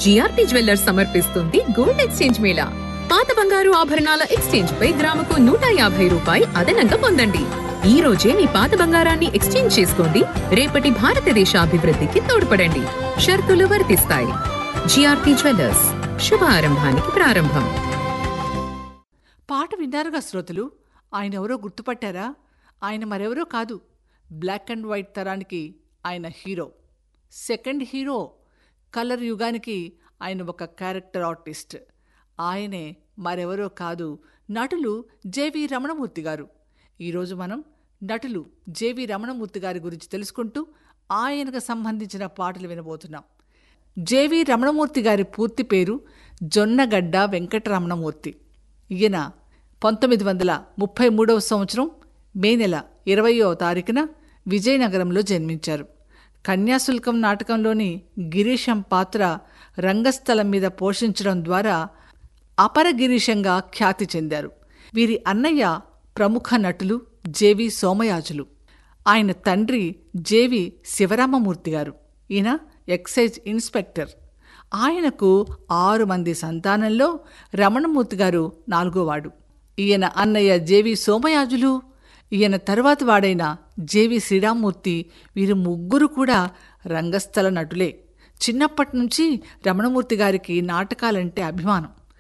GRT jewellers సమర్పిస్తుంది gold exchange మేళా పాత బంగారు ఆభరణాల ఎక్స్చేంజ్ పై గ్రాముకు నూట యాభై రూపాయి అదనంగా పొందండి ఈ రోజే మీ పాత బంగారాన్ని ఎక్స్చేంజ్ చేసుకోండి రేపటి భారతదేశ అభివృద్ధికి తోడ్పడండి షరతులు వర్తిస్తాయి జిఆర్టీ జ్యువెల్లర్స్ శుభారంభానికి ప్రారంభం పాట విన్నారుగా శ్రోతలు ఆయన ఎవరో గుర్తుపట్టారా ఆయన మరెవరో కాదు బ్లాక్ అండ్ వైట్ తరానికి ఆయన హీరో సెకండ్ హీరో కలర్ యుగానికి ఆయన ఒక క్యారెక్టర్ ఆర్టిస్ట్ ఆయనే మరెవరో కాదు నటులు జేవి రమణమూర్తి గారు ఈరోజు మనం నటులు జేవి రమణమూర్తి గారి గురించి తెలుసుకుంటూ ఆయనకు సంబంధించిన పాటలు వినబోతున్నాం జేవి రమణమూర్తి గారి పూర్తి పేరు జొన్నగడ్డ వెంకటరమణమూర్తి ఈయన పంతొమ్మిది వందల ముప్పై మూడవ సంవత్సరం మే నెల ఇరవయో తారీఖున విజయనగరంలో జన్మించారు కన్యాశుల్కం నాటకంలోని గిరీశం పాత్ర రంగస్థలం మీద పోషించడం ద్వారా అపర గిరీశంగా ఖ్యాతి చెందారు వీరి అన్నయ్య ప్రముఖ నటులు జేవి సోమయాజులు ఆయన తండ్రి జేవి శివరామమూర్తి గారు ఈయన ఎక్సైజ్ ఇన్స్పెక్టర్ ఆయనకు ఆరు మంది సంతానంలో రమణమూర్తి గారు నాలుగోవాడు ఈయన అన్నయ్య జేవి సోమయాజులు ఈయన తరువాత వాడైన జేవి శ్రీరామ్మూర్తి వీరు ముగ్గురు కూడా రంగస్థల నటులే చిన్నప్పటి నుంచి రమణమూర్తి గారికి నాటకాలంటే అభిమానం